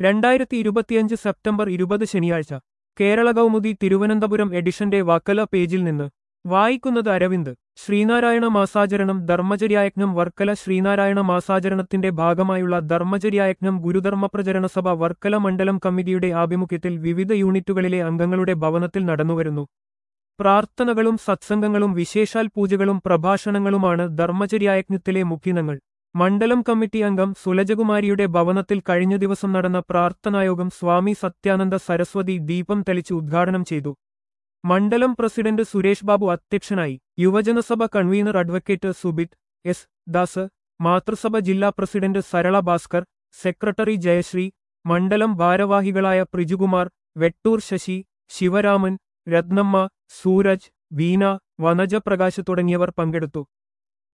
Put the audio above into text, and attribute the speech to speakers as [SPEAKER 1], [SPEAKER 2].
[SPEAKER 1] രണ്ടായിരത്തി ഇരുപത്തിയഞ്ച് സെപ്റ്റംബർ ഇരുപത് ശനിയാഴ്ച കേരള കൗമുദി തിരുവനന്തപുരം എഡിഷന്റെ വക്കല പേജിൽ നിന്ന് വായിക്കുന്നത് അരവിന്ദ് ശ്രീനാരായണ മാസാചരണം ധർമ്മചര്യായജ്ഞം വർക്കല ശ്രീനാരായണ മാസാചരണത്തിന്റെ ഭാഗമായുള്ള ധർമ്മചര്യായജ്ഞം ഗുരുധർമ്മ പ്രചരണ സഭ വർക്കല മണ്ഡലം കമ്മിറ്റിയുടെ ആഭിമുഖ്യത്തിൽ വിവിധ യൂണിറ്റുകളിലെ അംഗങ്ങളുടെ ഭവനത്തിൽ നടന്നുവരുന്നു പ്രാർത്ഥനകളും സത്സംഗങ്ങളും വിശേഷാൽ പൂജകളും പ്രഭാഷണങ്ങളുമാണ് ധർമ്മചര്യായജ്ഞത്തിലെ മുഖ്യനങ്ങൾ മണ്ഡലം കമ്മിറ്റി അംഗം സുലജകുമാരിയുടെ ഭവനത്തിൽ കഴിഞ്ഞ ദിവസം നടന്ന പ്രാർത്ഥനായോഗം സ്വാമി സത്യാനന്ദ സരസ്വതി ദീപം തെളിച്ച് ഉദ്ഘാടനം ചെയ്തു മണ്ഡലം പ്രസിഡന്റ് സുരേഷ് ബാബു അധ്യക്ഷനായി യുവജനസഭ convener advocate Subith S Das മാതൃസഭ ജില്ലാ പ്രസിഡന്റ് സരള ഭാസ്കർ സെക്രട്ടറി ജയശ്രീ മണ്ഡലം ഭാരവാഹികളായ പ്രിജുകുമാർ വെട്ടൂർ ശശി ശിവരാമൻ രത്നമ്മ സൂരജ് വീണ വനജ പ്രകാശ് തുടങ്ങിയവർ പങ്കെടുത്തു